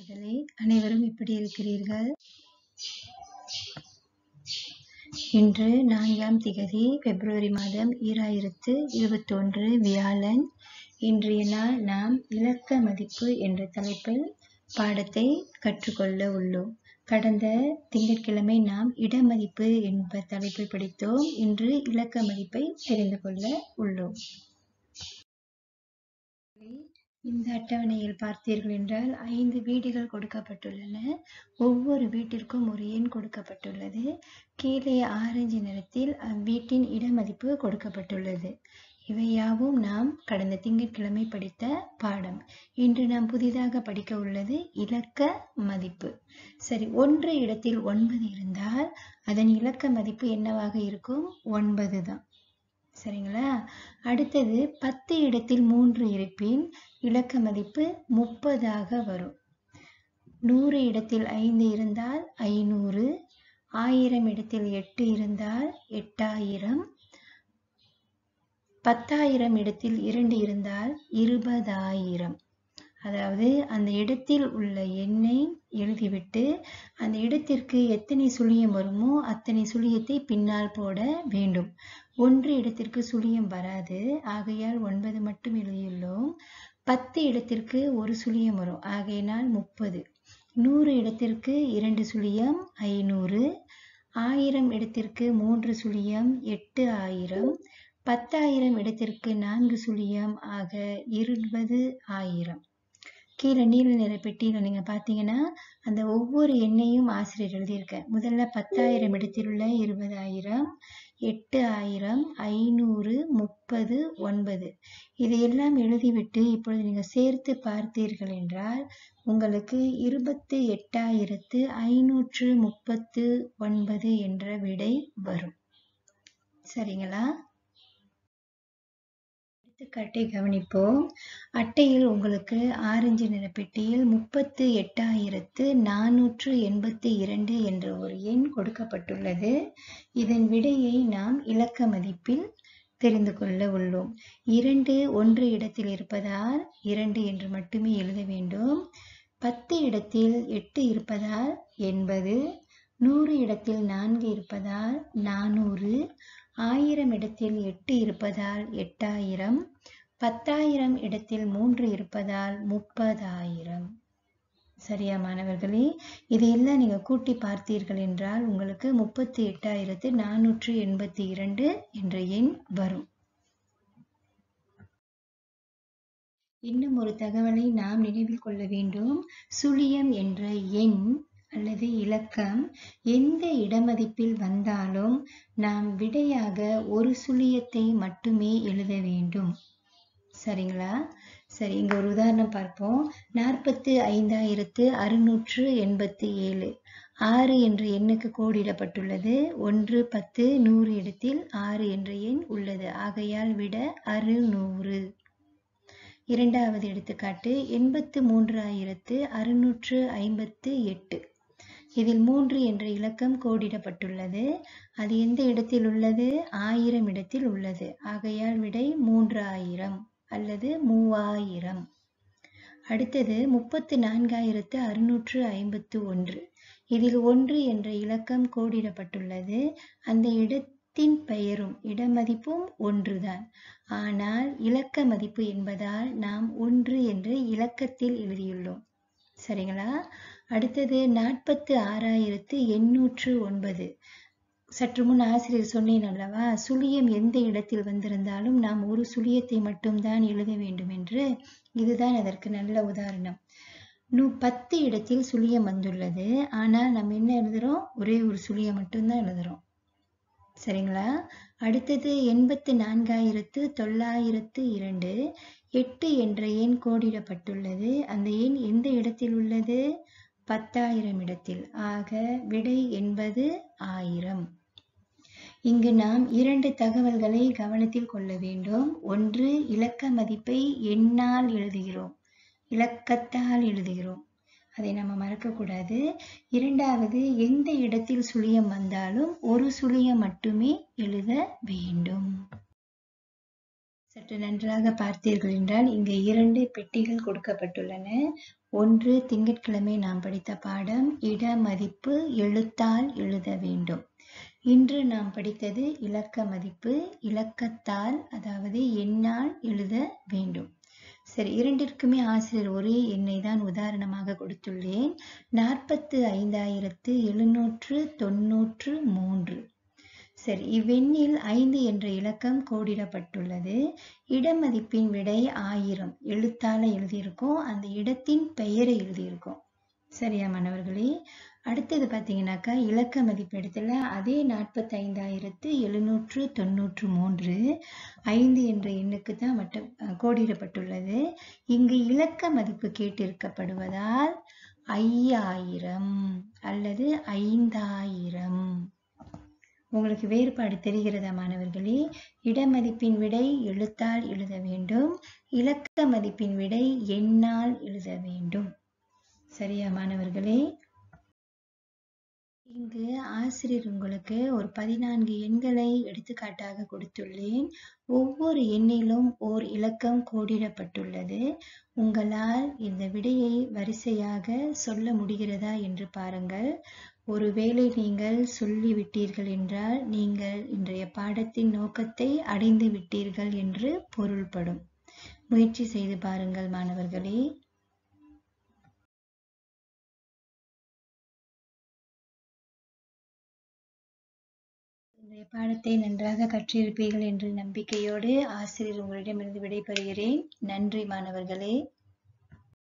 மாணவர்களே அனைவரும் எப்படி இருக்கிறீர்கள் இன்று நான்காம் திகதி பிப்ரவரி மாதம் ஈராயிரத்து இருபத்தொன்று வியாழன் இன்றைய நாள் நாம் இலக்க மதிப்பு என்ற தலைப்பில் பாடத்தை கற்றுக்கொள்ள உள்ளோம் கடந்த திங்கட்கிழமை நாம் இடமதிப்பு என்ப தலைப்பை படித்தோம் இன்று இலக்க மதிப்பை தெரிந்து கொள்ள உள்ளோம் இந்த அட்டவணையில் பார்த்தீர்கள் என்றால் ஐந்து வீடுகள் கொடுக்கப்பட்டுள்ளன ஒவ்வொரு வீட்டிற்கும் ஒரு எண் கொடுக்கப்பட்டுள்ளது கீழே ஆரஞ்சு நிறத்தில் அவ்வீட்டின் இடமதிப்பு கொடுக்கப்பட்டுள்ளது இவை யாவும் நாம் கடந்த திங்கட்கிழமை படித்த பாடம் இன்று நாம் புதிதாக படிக்க உள்ளது இலக்க மதிப்பு சரி ஒன்று இடத்தில் ஒன்பது இருந்தால் அதன் இலக்க மதிப்பு என்னவாக இருக்கும் ஒன்பது தான் சரிங்களா அடுத்தது பத்து இடத்தில் மூன்று இருப்பின் இலக்க மதிப்பு முப்பதாக வரும் நூறு இடத்தில் ஐந்து இருந்தால் ஐநூறு ஆயிரம் இடத்தில் எட்டு இருந்தால் எட்டாயிரம் பத்தாயிரம் இடத்தில் இரண்டு இருந்தால் இருபதாயிரம் அதாவது அந்த இடத்தில் உள்ள எண்ணை எழுதிவிட்டு அந்த இடத்திற்கு எத்தனை சுழியம் வருமோ அத்தனை சுழியத்தை பின்னால் போட வேண்டும் ஒன்று இடத்திற்கு சுழியம் வராது ஆகையால் ஒன்பது மட்டும் எழுதியுள்ளோம் பத்து இடத்திற்கு ஒரு சுழியம் வரும் ஆகையினால் முப்பது நூறு இடத்திற்கு இரண்டு சுழியம் ஐநூறு ஆயிரம் இடத்திற்கு மூன்று சுழியம் எட்டு ஆயிரம் பத்தாயிரம் இடத்திற்கு நான்கு சுழியம் ஆக இருபது ஆயிரம் கீழே நீல நிற பெட்டியில் நீங்கள் பார்த்தீங்கன்னா அந்த ஒவ்வொரு எண்ணையும் ஆசிரியர் எழுதியிருக்க முதல்ல பத்தாயிரம் இடத்தில் உள்ள இருபதாயிரம் எட்டு ஆயிரம் ஐநூறு முப்பது ஒன்பது இதையெல்லாம் எழுதிவிட்டு இப்பொழுது நீங்கள் சேர்த்து பார்த்தீர்கள் என்றால் உங்களுக்கு இருபத்து எட்டாயிரத்து ஐநூற்று முப்பத்து ஒன்பது என்ற விடை வரும் சரிங்களா எடுத்துக்காட்டை கவனிப்போம் அட்டையில் உங்களுக்கு ஆரஞ்சு நிற பெட்டியில் முப்பத்து எட்டாயிரத்து நானூற்று எண்பத்தி இரண்டு என்ற ஒரு எண் கொடுக்கப்பட்டுள்ளது இதன் விடையை நாம் இலக்க மதிப்பில் தெரிந்து கொள்ள உள்ளோம் இரண்டு ஒன்று இடத்தில் இருப்பதால் இரண்டு என்று மட்டுமே எழுத வேண்டும் பத்து இடத்தில் எட்டு இருப்பதால் எண்பது நூறு இடத்தில் நான்கு இருப்பதால் நானூறு ஆயிரம் இடத்தில் எட்டு இருப்பதால் எட்டாயிரம் பத்தாயிரம் இடத்தில் மூன்று இருப்பதால் முப்பதாயிரம் சரியா மாணவர்களே இதையெல்லாம் நீங்கள் கூட்டி பார்த்தீர்கள் என்றால் உங்களுக்கு முப்பத்தி எட்டாயிரத்து நானூற்று எண்பத்தி இரண்டு என்ற எண் வரும் இன்னும் ஒரு தகவலை நாம் நினைவில் கொள்ள வேண்டும் சுழியம் என்ற எண் அல்லது இலக்கம் எந்த இடமதிப்பில் வந்தாலும் நாம் விடையாக ஒரு சுழியத்தை மட்டுமே எழுத வேண்டும் சரிங்களா சரி இங்க ஒரு உதாரணம் பார்ப்போம் நாற்பத்து ஐந்தாயிரத்து அறுநூற்று எண்பத்தி ஏழு ஆறு என்ற எண்ணுக்கு கோடிடப்பட்டுள்ளது ஒன்று பத்து நூறு இடத்தில் ஆறு என்ற எண் உள்ளது ஆகையால் விட அறுநூறு இரண்டாவது எடுத்துக்காட்டு எண்பத்து மூன்றாயிரத்து அறுநூற்று ஐம்பத்து எட்டு இதில் மூன்று என்ற இலக்கம் கோடிடப்பட்டுள்ளது அது எந்த இடத்தில் உள்ளது ஆயிரம் இடத்தில் உள்ளது ஆகையால் விடை மூன்று ஆயிரம் அல்லது மூவாயிரம் அடுத்தது முப்பத்து நான்காயிரத்து அறுநூற்று ஐம்பத்து ஒன்று இதில் ஒன்று என்ற இலக்கம் கோடிடப்பட்டுள்ளது அந்த இடத்தின் பெயரும் இடமதிப்பும் ஒன்றுதான் ஆனால் இலக்க மதிப்பு என்பதால் நாம் ஒன்று என்று இலக்கத்தில் எழுதியுள்ளோம் சரிங்களா அடுத்தது நாற்பத்து ஆறாயிரத்து எண்ணூற்று ஒன்பது சற்று முன் ஆசிரியர் சொன்னேன் அல்லவா சுழியம் எந்த இடத்தில் வந்திருந்தாலும் நாம் ஒரு சுழியத்தை மட்டும்தான் எழுத வேண்டும் என்று இதுதான் அதற்கு நல்ல உதாரணம் நூ பத்து இடத்தில் சுழியம் வந்துள்ளது ஆனால் நம்ம என்ன எழுதுறோம் ஒரே ஒரு சுழியம் மட்டும்தான் எழுதுறோம் சரிங்களா அடுத்தது எண்பத்து நான்காயிரத்து தொள்ளாயிரத்து இரண்டு எட்டு என்ற எண் கோடிடப்பட்டுள்ளது அந்த எண் எந்த இடத்தில் உள்ளது பத்தாயிரம் இடத்தில் ஆக விடை என்பது ஆயிரம் இங்கு நாம் இரண்டு தகவல்களை கவனத்தில் கொள்ள வேண்டும் ஒன்று இலக்க மதிப்பை எண்ணால் எழுதுகிறோம் இலக்கத்தால் எழுதுகிறோம் அதை நம்ம மறக்கக்கூடாது இரண்டாவது எந்த இடத்தில் சுழியம் வந்தாலும் ஒரு சுழியம் மட்டுமே எழுத வேண்டும் சற்று நன்றாக பார்த்தீர்கள் என்றால் இங்கு இரண்டு பெட்டிகள் கொடுக்கப்பட்டுள்ளன ஒன்று திங்கட்கிழமை நாம் படித்த பாடம் இட மதிப்பு எழுத்தால் எழுத வேண்டும் இன்று நாம் படித்தது இலக்க மதிப்பு இலக்கத்தால் அதாவது எண்ணால் எழுத வேண்டும் சரி இரண்டிற்குமே ஆசிரியர் ஒரே எண்ணை தான் உதாரணமாக கொடுத்துள்ளேன் நாற்பத்து ஐந்தாயிரத்து எழுநூற்று தொன்னூற்று மூன்று சரி இவ்வெண்ணில் ஐந்து என்ற இலக்கம் கோடிடப்பட்டுள்ளது இடமதிப்பின் விடை ஆயிரம் எழுத்தால எழுதியிருக்கோம் அந்த இடத்தின் பெயரை எழுதியிருக்கோம் சரியா மாணவர்களே அடுத்தது பார்த்தீங்கன்னாக்கா இலக்க மதிப்பு இடத்துல அதே நாற்பத்தி ஐந்தாயிரத்து எழுநூற்று தொன்னூற்று மூன்று ஐந்து என்ற எண்ணுக்கு தான் மட்டும் கோடிடப்பட்டுள்ளது இங்கு இலக்க மதிப்பு கேட்டிருக்கப்படுவதால் ஐயாயிரம் அல்லது ஐந்தாயிரம் உங்களுக்கு வேறுபாடு தெரிகிறதா மாணவர்களே இடமதிப்பின் விடை எழுத்தால் எழுத வேண்டும் இலக்க மதிப்பின் விடை எண்ணால் எழுத வேண்டும் சரியா மாணவர்களே இங்கு ஆசிரியர் உங்களுக்கு ஒரு பதினான்கு எண்களை எடுத்துக்காட்டாக கொடுத்துள்ளேன் ஒவ்வொரு எண்ணிலும் ஓர் இலக்கம் கோடிடப்பட்டுள்ளது உங்களால் இந்த விடையை வரிசையாக சொல்ல முடிகிறதா என்று பாருங்கள் ஒருவேளை நீங்கள் சொல்லிவிட்டீர்கள் என்றால் நீங்கள் இன்றைய பாடத்தின் நோக்கத்தை அடைந்து விட்டீர்கள் என்று பொருள்படும் முயற்சி செய்து பாருங்கள் மாணவர்களே இன்றைய பாடத்தை நன்றாக கற்றிருப்பீர்கள் என்ற நம்பிக்கையோடு ஆசிரியர் உங்களிடமிருந்து விடைபெறுகிறேன் நன்றி மாணவர்களே